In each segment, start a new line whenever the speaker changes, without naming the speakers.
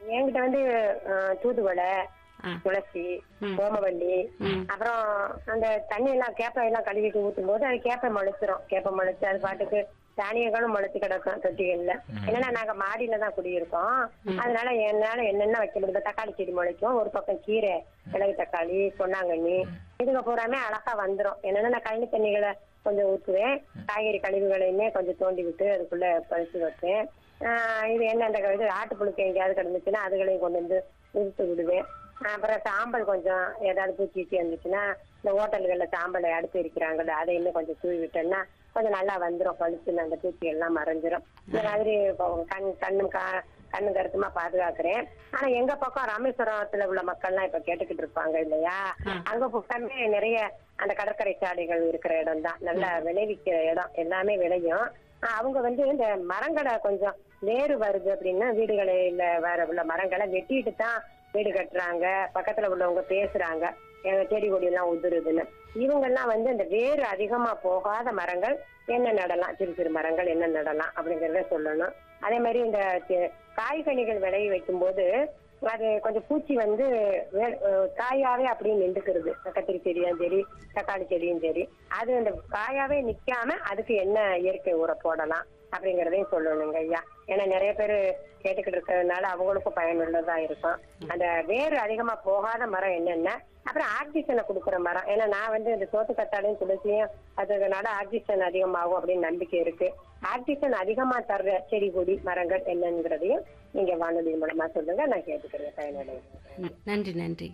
என்கிட்ட வந்து அஹ், தூதுவளை
ஆ.
துளசி
ம்.
ஓமவல்லி
ம்.
அப்புறம் அந்த தண்ணி எல்லாம் கேப்பை எல்லாம் கழுவிட்டு ஊத்தும் போது அது கேப்பை முளைச்சிரும் கேப்பை முளைச்சு அது பாட்டுக்கு தானியங்களும் முளைச்சு கிடக்கும் தொட்டிகள்ல என்னன்னா நாங்க மாடியில தான் குடியிருக்கோம் அதனால என்னால என்னென்ன வைக்க முடியும் தக்காளி செடி முளைக்கும் ஒரு பக்கம் கீரை மிளகு தக்காளி பொன்னாங்கண்ணி இதுங்க பூராமே அழகா வந்துரும் என்னன்னா நான் கழனி தண்ணிகளை கொஞ்சம் ஊத்துவேன் காய்கறி கழிவுகளையுமே கொஞ்சம் தோண்டி விட்டு அதுக்குள்ள பறிச்சு வைப்பேன் ஆஹ் இது என்ன அந்த இது ஆட்டுப்புழுக்கு எங்கேயாவது கிடந்துச்சுன்னா அதுகளையும் கொண்டு வந்து நிறுத்து விடுவேன் அப்புறம் சாம்பல் கொஞ்சம் ஏதாவது பூச்சி கீச்சி இருந்துச்சுன்னா இந்த ஹோட்டல்கள்ல சாம்பலை அடுத்து இருக்கிறாங்கல்ல அதை இன்னும் கொஞ்சம் தூவி விட்டோம்னா கொஞ்சம் நல்லா வந்துரும் பழுத்துன்னு அந்த பூச்சி எல்லாம் மறைஞ்சிரும் இந்த மாதிரி இப்போ கண் கண்ணும் கா கண்ணு கருத்துமா பாதுகாக்கிறேன் ஆனா எங்க பக்கம் ராமேஸ்வரத்துல உள்ள மக்கள்லாம் இப்ப கேட்டுக்கிட்டு இருப்பாங்க இல்லையா அங்க பக்கமே நிறைய அந்த கடற்கரை சாலைகள் இருக்கிற இடம் தான் நல்லா விளைவிக்கிற இடம் எல்லாமே விளையும் ஆஹ் அவங்க வந்து இந்த மரங்களை கொஞ்சம் வேறு வருது அப்படின்னா வீடுகளில் வர உள்ள மரங்களை வெட்டிட்டு தான் வீடு கட்டுறாங்க பக்கத்துல உள்ளவங்க பேசுறாங்க எங்க செடி கொடி எல்லாம் உதிருதுன்னு இவங்க எல்லாம் வந்து இந்த வேறு அதிகமா போகாத மரங்கள் என்ன நடலாம் சிறு சிறு மரங்கள் என்ன நடலாம் அப்படிங்கறத சொல்லணும் அதே மாதிரி இந்த சி- காய்கனிகள் விளைய வைக்கும் போது அது கொஞ்சம் பூச்சி வந்து வே- அஹ் காயாவே அப்படியே நின்றுக்கிறது கத்திரி செடியும் சரி தக்காளி செடியும் சரி அது அந்த காயாவே நிக்காம அதுக்கு என்ன இயற்கை உரம் போடலாம் அப்படிங்கறதையும் சொல்லணுங்க ஐயா ஏன்னா நிறைய பேர் கேட்டுக்கிட்டு இருக்கிறதுனால அவங்களுக்கும் பயனுள்ளதா இருக்கும் அந்த வேறு அதிகமா போகாத மரம் என்னென்ன அப்புறம் ஆக்சிஜனை கொடுக்குற மரம் ஏன்னா நான் வந்து இந்த சோத்து கத்தாழையும் துளசியும் அதனால ஆக்சிஜன் அதிகமாகும் அப்படின்னு நம்பிக்கை இருக்கு ஆக்சிஜன் அதிகமா தர்ற செடி கொடி மரங்கள் என்னங்கிறதையும் நீங்க வானொலி மூலமா சொல்லுங்க நான் கேட்டுக்கிறேன் பயனுடைய
ந- நன்றி நன்றி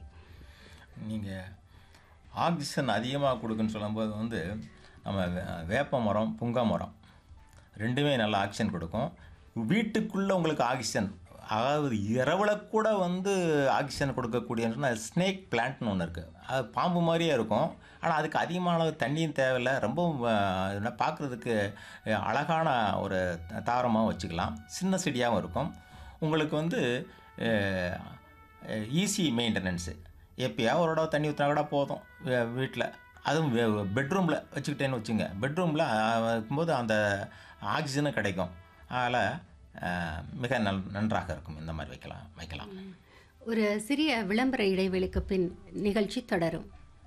நீங்கள் ஆக்சிஜன் அதிகமாக கொடுக்குன்னு சொல்லும்போது வந்து நம்ம வே- வேப்ப மரம் புங்கா மரம் ரெண்டுமே நல்ல ஆக்சிஜன் கொடுக்கும் வீட்டுக்குள்ளே உங்களுக்கு ஆக்சிஜன் அதாவது இரவில் கூட வந்து ஆக்சிஜன் கொடுக்கக்கூடிய ஸ்னேக் பிளான்ட்னு ஒன்று இருக்குது அது பாம்பு மாதிரியே இருக்கும் ஆனால் அதுக்கு அதிகமான அளவு தண்ணியும் தேவையில்லை ரொம்ப பார்க்குறதுக்கு அழகான ஒரு தாவரமாகவும் வச்சுக்கலாம் சின்ன செடியாகவும் இருக்கும் உங்களுக்கு வந்து ஈஸி மெயின்டெனன்ஸு எப்பயா ஒரு தடவை தண்ணி ஊற்றினா கூட போதும் வீட்டில் அதுவும் பெட்ரூமில் வச்சுக்கிட்டேன்னு வச்சுங்க பெட்ரூமில் இருக்கும்போது அந்த ஆக்சிஜனும் கிடைக்கும் அதனால் மிக நல் நன்றாக இருக்கும் இந்த மாதிரி வைக்கலாம் வைக்கலாம்
ஒரு சிறிய விளம்பர இடைவெளிக்கு பின் நிகழ்ச்சி தொடரும்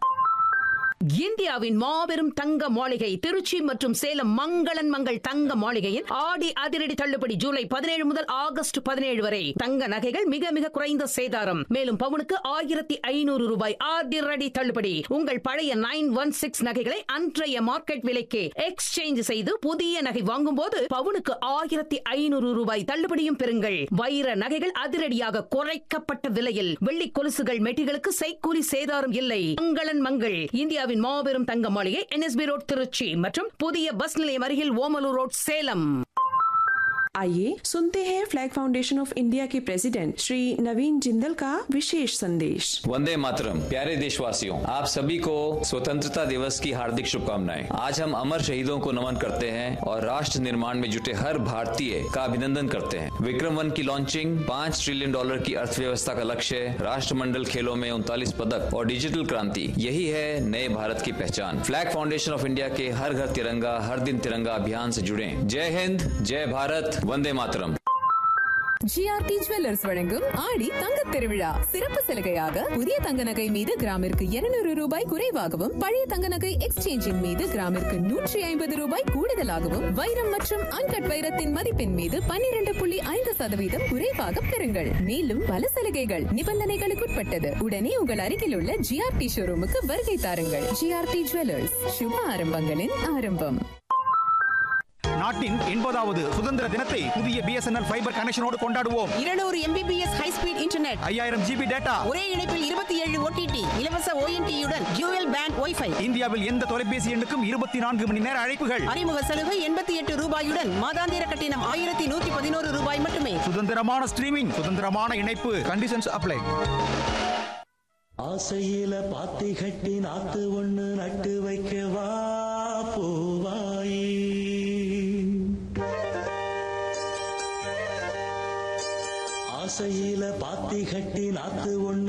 இந்தியாவின் மாபெரும் தங்க மாளிகை திருச்சி மற்றும் சேலம் மங்களன் மங்கள் தங்க மாளிகையின் ஆடி அதிரடி தள்ளுபடி ஜூலை பதினேழு முதல் ஆகஸ்ட் பதினேழு வரை தங்க நகைகள் மிக மிக குறைந்த சேதாரம் மேலும் பவுனுக்கு ஆயிரத்தி ஐநூறு ரூபாய் அதிரடி தள்ளுபடி உங்கள் பழைய நைன் ஒன் சிக்ஸ் நகைகளை அன்றைய மார்க்கெட் விலைக்கு எக்ஸ்சேஞ்ச் செய்து புதிய நகை வாங்கும் போது பவுனுக்கு ஆயிரத்தி ஐநூறு ரூபாய் தள்ளுபடியும் பெறுங்கள் வைர நகைகள் அதிரடியாக குறைக்கப்பட்ட விலையில் வெள்ளி கொலுசுகள் மெட்டிகளுக்கு செய்கூலி சேதாரம் இல்லை மங்களன் மங்கள் இந்தியாவின் மாபெரும் தங்க மாளிகை என்எஸ்பி ரோட் திருச்சி மற்றும் புதிய பஸ் நிலையம் அருகில் ஓமலூர் ரோட் சேலம்
आइए सुनते हैं फ्लैग फाउंडेशन ऑफ इंडिया के प्रेसिडेंट श्री नवीन जिंदल का विशेष संदेश
वंदे मातरम प्यारे देशवासियों आप सभी को स्वतंत्रता दिवस की हार्दिक शुभकामनाएं आज हम अमर शहीदों को नमन करते हैं और राष्ट्र निर्माण में जुटे हर भारतीय का अभिनंदन करते हैं विक्रम वन की लॉन्चिंग पाँच ट्रिलियन डॉलर की अर्थव्यवस्था का लक्ष्य राष्ट्रमंडल खेलों में उनतालीस पदक और डिजिटल क्रांति यही है नए भारत की पहचान फ्लैग फाउंडेशन ऑफ इंडिया के हर घर तिरंगा हर दिन तिरंगा अभियान से जुड़े जय हिंद जय भारत वंदे मातरम
ஜிஆர்டி ஜுவல்லர்ஸ் வழங்கும் ஆடி தங்க திருவிழா சிறப்பு சலுகையாக புதிய தங்க நகை மீது கிராமிற்கு 200 ரூபாய் குறைவாகவும் பழைய தங்க நகை எக்ஸ்சேஞ்சின் மீது கிராமிற்கு நூற்றி ஐம்பது ரூபாய் கூடுதலாகவும் வைரம் மற்றும் அன்கட் வைரத்தின் மதிப்பின் மீது 12.5% புள்ளி ஐந்து சதவீதம் குறைவாக பெறுங்கள் மேலும் பல சலுகைகள் நிபந்தனைகளுக்குட்பட்டது உடனே உங்கள் அருகில் உள்ள ஜிஆர்டி ஷோரூமுக்கு வருகை தாருங்கள் ஜிஆர்டி ஜுவல்லர்ஸ் சுப ஆரம்பங்களின் ஆரம்பம்
நாட்டின் எண்பதாவது சுதந்திர தினத்தை புதிய பிஎஸ்என்எல் ஃபைபர் கனெக்ஷனோடு கொண்டாடுவோம்
இருநூறு எம்பிபிஎஸ் ஹை ஸ்பீட் இன்டர்நெட்
ஐயாயிரம் ஜிபி டேட்டா
ஒரே இணைப்பில் இருபத்தி ஏழு ஓடிடி இலவச ஓஎன்டியுடன் டியூவல் பேண்ட் ஒய்ஃபை
இந்தியாவில் எந்த தொலைபேசி எண்ணுக்கும் இருபத்தி நான்கு மணி நேர அழைப்புகள்
அறிமுக சலுகை எண்பத்தி எட்டு ரூபாயுடன் மாதாந்திர கட்டணம் ஆயிரத்தி நூத்தி பதினோரு ரூபாய் மட்டுமே
சுதந்திரமான ஸ்ட்ரீமிங் சுதந்திரமான இணைப்பு கண்டிஷன்ஸ் அப்ளை
ஆசையில பாத்தி கட்டி நாத்து ஒண்ணு நட்டு வைக்கவா பூவாயி ஆசையில பாத்தி கட்டி நாத்து ஒண்ணு